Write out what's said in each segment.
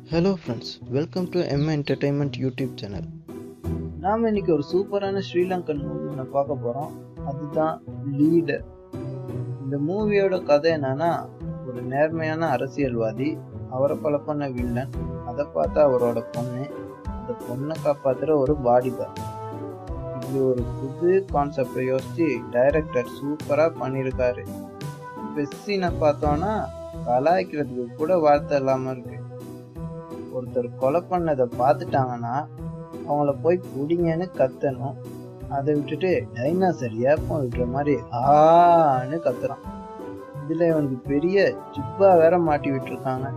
hello friends welcome to M entertainment YouTube channel நாம் இன்னைக்கு ஒரு சூப்பரான ஸ்ரீலங்கன் மூவி ஒன்று பார்க்க போகிறோம் அதுதான் லீடர் இந்த மூவியோட கதை என்னன்னா ஒரு நேர்மையான அரசியல்வாதி அவரை கொலை பண்ண வில்லன் அதை பார்த்தா அவரோட பொண்ணு அந்த பொண்ணை காப்பாத்துற ஒரு பாடி கார்டு இப்படி ஒரு புது கான்செப்டை யோசிச்சு டைரக்டர் சூப்பராக பண்ணியிருக்காரு பெஸ்ஸினை பார்த்தோன்னா கலாய்க்கிறதுக்கு கூட வார்த்தை இல்லாமல் இருக்கு ஒருத்தர் கொலை பண்ணதை பார்த்துட்டாங்கன்னா அவங்கள போய் பிடிங்கன்னு கத்தணும் அதை விட்டுட்டு டைனாசர் ஏப்பம் விட்டுற மாதிரி ஆன்னு கத்துறான் இதுல இவனுக்கு பெரிய ஜிப்பா வேற மாட்டி விட்டுருக்காங்க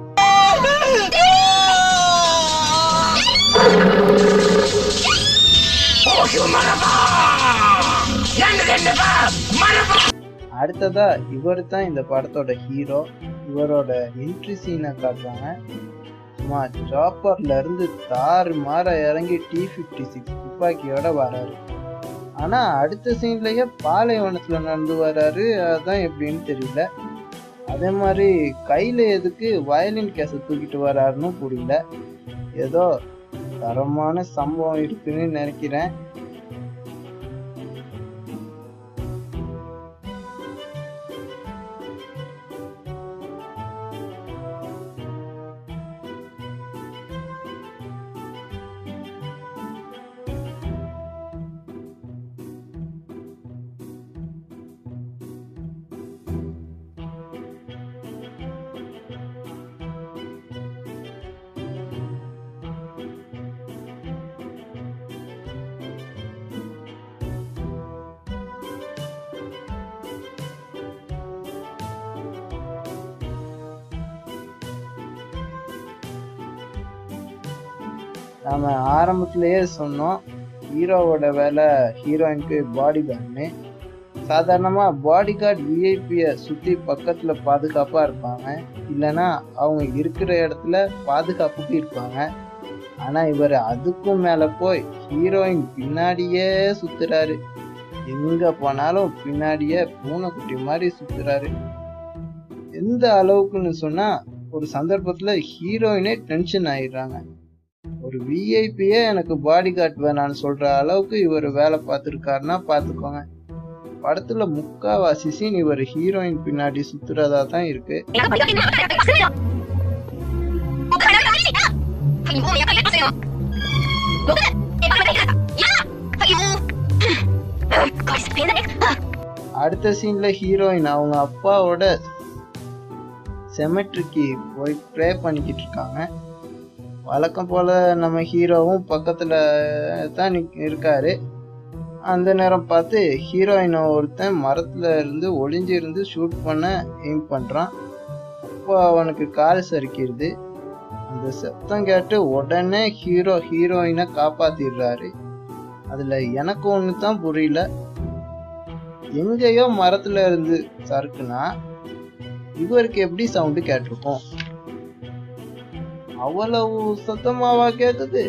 அடுத்ததா இவர் தான் இந்த படத்தோட ஹீரோ இவரோட என்ட்ரி சீனை காட்டுறாங்க சும்மா சாப்பர்ல இருந்து தாறு மாற இறங்கி டி ஃபிஃப்டி சிக்ஸ் துப்பாக்கியோட வராரு ஆனா அடுத்த சீன்லயே பாலைவனத்துல நடந்து வராரு அதான் எப்படின்னு தெரியல அதே மாதிரி கையில எதுக்கு வயலின் கேஸை தூக்கிட்டு வராருன்னு புரியல ஏதோ தரமான சம்பவம் இருக்குன்னு நினைக்கிறேன் நாம ஆரம்பத்திலேயே சொன்னோம் ஹீரோவோட வேலை ஹீரோயினுக்கு பாடி கார்டுன்னு சாதாரணமா பாடி கார்டு விஐபிய சுத்தி பக்கத்துல பாதுகாப்பா இருப்பாங்க இல்லைன்னா அவங்க இருக்கிற இடத்துல பாதுகாப்புக்கு இருப்பாங்க ஆனா இவர் அதுக்கும் மேல போய் ஹீரோயின் பின்னாடியே சுத்துறாரு எங்க போனாலும் பின்னாடியே பூனைக்குட்டி மாதிரி சுத்துறாரு எந்த அளவுக்குன்னு சொன்னா ஒரு சந்தர்ப்பத்துல ஹீரோயினே டென்ஷன் ஆயிடுறாங்க ஒரு விஐபியே எனக்கு பாடி கார்டு வேணான்னு சொல்ற அளவுக்கு இவர் வேலை பார்த்துருக்காருன்னா பார்த்துக்கோங்க படத்துல முக்காவாசி சீன் இவர் ஹீரோயின் பின்னாடி சுத்துறதா தான் இருக்கு அடுத்த சீன்ல ஹீரோயின் அவங்க அப்பாவோட செமெட்ரிக்கு போய் ப்ரே பண்ணிக்கிட்டு இருக்காங்க வழக்கம் போல நம்ம ஹீரோவும் பக்கத்துல தான் நிக்- இருக்காரு அந்த நேரம் பார்த்து ஹீரோயின் ஒருத்தன் மரத்துல இருந்து ஒளிஞ்சு இருந்து ஷூட் பண்ண எய்ம் பண்றான் அப்போ அவனுக்கு கால் சறுக்கிடுது அந்த சத்தம் கேட்டு உடனே ஹீரோ ஹீரோயினை காப்பாத்திடுறாரு அதுல எனக்கு ஒன்று தான் புரியல எங்கேயோ மரத்துல இருந்து சறுக்குனா இவருக்கு எப்படி சவுண்டு கேட்டிருக்கும் அவ்வளவு சத்தமாவா கேக்குது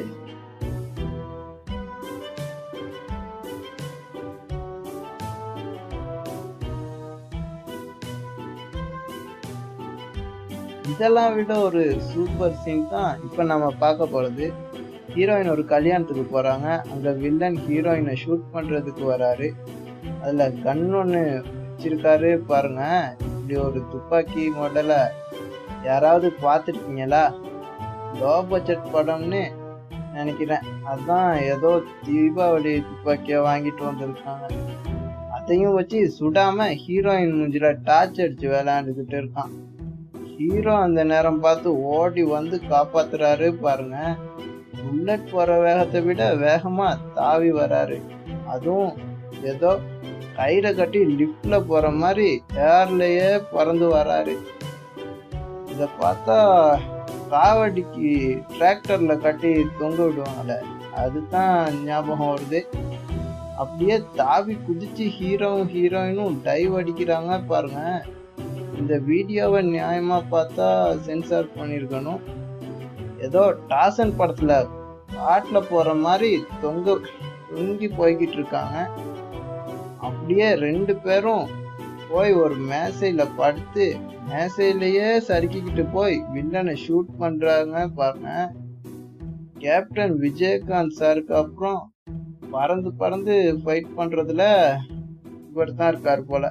இதெல்லாம் விட ஒரு சூப்பர் சீன் தான் இப்ப நம்ம பார்க்க போறது ஹீரோயின் ஒரு கல்யாணத்துக்கு போறாங்க அங்க வில்லன் ஹீரோயினை ஷூட் பண்றதுக்கு வராரு அதுல கன் ஒன்று வச்சிருக்காரு பாருங்க இப்படி ஒரு துப்பாக்கி மாடல யாராவது பார்த்துருக்கீங்களா லோ பட்ஜெட் படம்னு நினைக்கிறேன் அதான் ஏதோ தீபாவளி துப்பாக்கிய வாங்கிட்டு வந்திருக்காங்க அதையும் வச்சு சுடாம ஹீரோயின் மூஞ்சில டார்ச் அடிச்சு விளையாண்டுக்கிட்டு இருக்கான் ஹீரோ அந்த நேரம் பார்த்து ஓடி வந்து காப்பாத்துறாரு பாருங்க புல்லட் போற வேகத்தை விட வேகமா தாவி வராரு அதுவும் ஏதோ கயிறை கட்டி லிஃப்ட்ல போற மாதிரி ஏர்லயே பறந்து வராரு இத பார்த்தா காவடிக்கு டிராக்டர்ல கட்டி தொங்க விடுவாங்கல்ல அதுதான் ஞாபகம் வருது அப்படியே தாவி குதிச்சு ஹீரோவும் ஹீரோயினும் டைவ் அடிக்கிறாங்க பாருங்க இந்த வீடியோவை நியாயமா பார்த்தா சென்சார் பண்ணியிருக்கணும் ஏதோ டாசன் படத்துல காட்டுல போற மாதிரி தொங்க தொங்கி போய்கிட்டு இருக்காங்க அப்படியே ரெண்டு பேரும் போய் ஒரு மேசையில படுத்து மேசையிலேயே சறுக்கிக்கிட்டு போய் வில்லனை ஷூட் பண்றாங்க பாருங்க கேப்டன் விஜயகாந்த் சாருக்கு அப்புறம் பறந்து பறந்து ஃபைட் பண்றதுல இவர் தான் இருக்காரு போல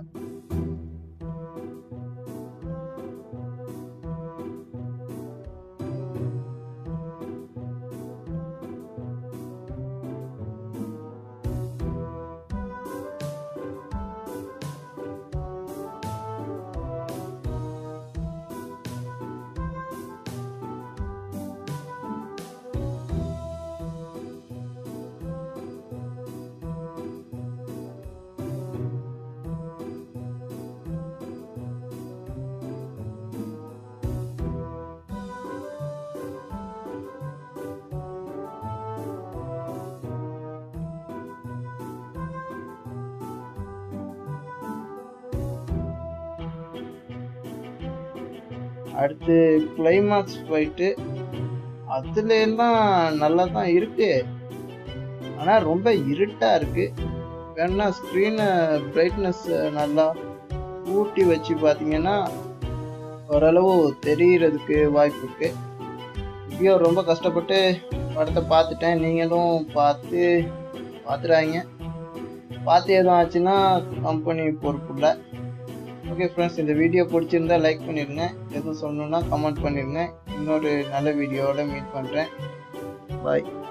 அடுத்து கிளைமாக்ஸ் ஃபைட்டு அதுல எல்லாம் நல்லா தான் இருக்கு ஆனா ரொம்ப இருட்டா இருக்கு வேணா ஸ்க்ரீனை பிரைட்னஸ் நல்லா ஊட்டி வச்சு பார்த்தீங்கன்னா ஓரளவு தெரியறதுக்கு வாய்ப்பு இருக்கு இப்பயோ ரொம்ப கஷ்டப்பட்டு படத்தை பார்த்துட்டேன் நீங்களும் பார்த்து பார்த்துறாங்க பார்த்து எதுவும் ஆச்சுன்னா கம்பெனி பொறுப்பு இல்லை ஓகே ஃப்ரெண்ட்ஸ் இந்த வீடியோ பிடிச்சிருந்தா லைக் பண்ணிடுங்க எதுவும் சொல்லணுன்னா கமெண்ட் பண்ணிடுங்க இன்னொரு நல்ல வீடியோவோட மீட் பண்ணுறேன் பாய்